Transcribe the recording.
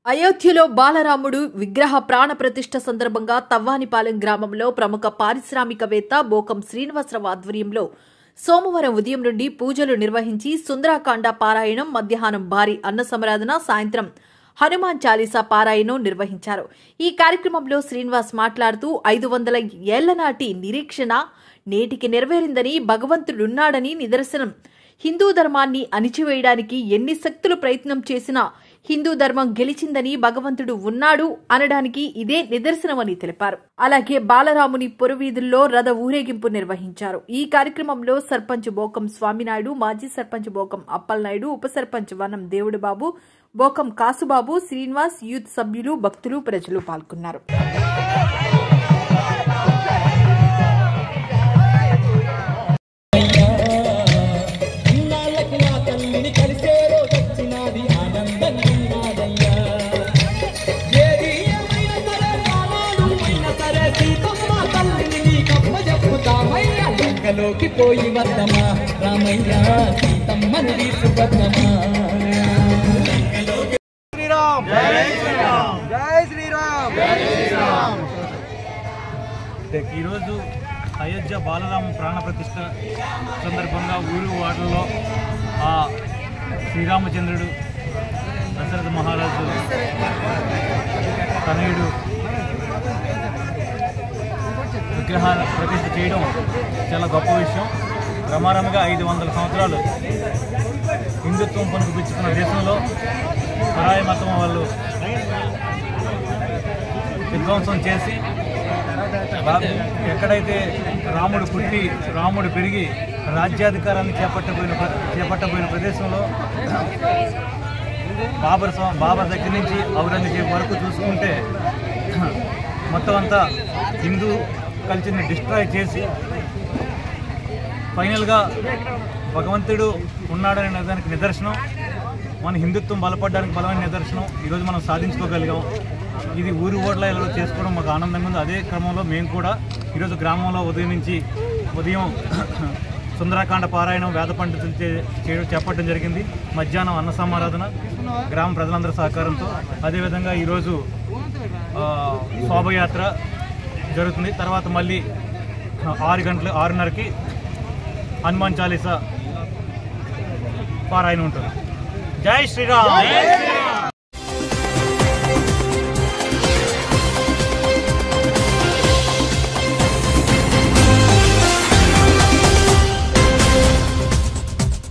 అయోధ్యలో బాలరాముడు విగ్రహ ప్రాణ ప్రతిష్ఠ సందర్భంగా తవ్వానిపాలెం గ్రామంలో ప్రముఖ పారిశ్రామికవేత్త బోకం శ్రీనివాసరావు ఆధ్వర్యంలో సోమవారం ఉదయం నుండి పూజలు నిర్వహించి సుందరాకాండ పారాయణం మధ్యాహ్నం భారీ అన్న సమరాధన సాయంత్రం హనుమాన్ చాలీసా పారాయణం నిర్వహించారు ఈ కార్యక్రమంలో శ్రీనివాస్ మాట్లాడుతూ ఐదు వందల ఏళ్ల నాటి నిరీక్షణ నేటికి నెరవేరిందని భగవంతుడున్నాడని నిదర్శనం హిందూ ధర్మాన్ని అణిచివేయడానికి ఎన్ని శక్తులు ప్రయత్నం చేసినా హిందూ ధర్మం గెలిచిందని భగవంతుడు ఉన్నాడు అనడానికి ఇదే నిదర్శనమని తెలిపారు అలాగే బాలరాముని పొరువీధుల్లో రథ ఊరేగింపు నిర్వహించారు ఈ కార్యక్రమంలో సర్పంచ్ బోకం స్వామినాయుడు మాజీ సర్పంచ్ బోకం అప్పలనాయుడు ఉప సర్పంచ్ వనం దేవుడు బాబు బోకం కాసుబాబు శ్రీనివాస్ యూత్ సభ్యులు భక్తులు ప్రజలు పాల్గొన్నారు ఇన్నాళ్ళకి నా తల్లిని కలిసే రోజొచ్చినాది ఆనందంగా ఉన్నదయ్యా. ఏది ఏమైనా సరే కాలాలు అయినా సరే సీతమ్మ తల్లిని నీకప్ప చెప్పుతామయ్యా లంకలోకి పోయి వద్దమా రామయ్య సీతమ్మని తీసుకొద్దమా శ్రీరామ్ జై శ్రీరామ్ జై శ్రీరామ్ జై శ్రీరామ్ ఈరోజు అయోధ్య బాలరామ ప్రాణ ప్రతిష్ట సందర్భంగా ఊరు వాడల్లో ఆ శ్రీరామచంద్రుడు దశరథ మహారాజు తనయుడు విగ్రహాల ప్రతిష్ఠ చేయడం చాలా గొప్ప విషయం రమారమిగా ఐదు వందల సంవత్సరాలు హిందుత్వం పనుకుపించుకున్న దేశంలో పరాయి మతం వాళ్ళు విధ్వంసం చేసి రా- ఎక్కడైతే రాముడు పుట్టి రాముడు పెరిగి రాజ్యాధికారాన్ని చేపట్టబోయిన ప్ర- చేపట్టబోయిన ప్రదేశంలో బాబర్ స్వా- బాబర్ దగ్గర నుంచి ఔరంగజేబ్ వరకు చూసుకుంటే మొత్తం అంతా హిందూ కల్చర్ని డిస్ట్రాయ్ చేసి ఫైనల్గా భగవంతుడు ఉన్నాడనే దానికి నిదర్శనం మన హిందుత్వం బలపడడానికి బలమైన నిదర్శనం ఈరోజు మనం సాధించుకోగలిగాం ఇది ఊరి ఓట్లలో చేసుకోవడం మాకు ఆనందంగా ఉంది అదే క్రమంలో మేము కూడా ఈరోజు గ్రామంలో ఉదయం నుంచి ఉదయం సుందరాకాండ పారాయణం వేద పండితులు చే- చేయడం చెప్పడం జరిగింది మధ్యాహ్నం అన్న సమారాధన గ్రామ ప్రజలందరి సహకారంతో అదేవిధంగా ఈరోజు ఆ, శోభయాత్ర జరుగుతుంది తర్వాత మళ్ళీ ఆరు గంటలు ఆరున్నరకి హనుమాన్ చాలీసా పారాయణ ఉంటుంది జై శ్రీరామ్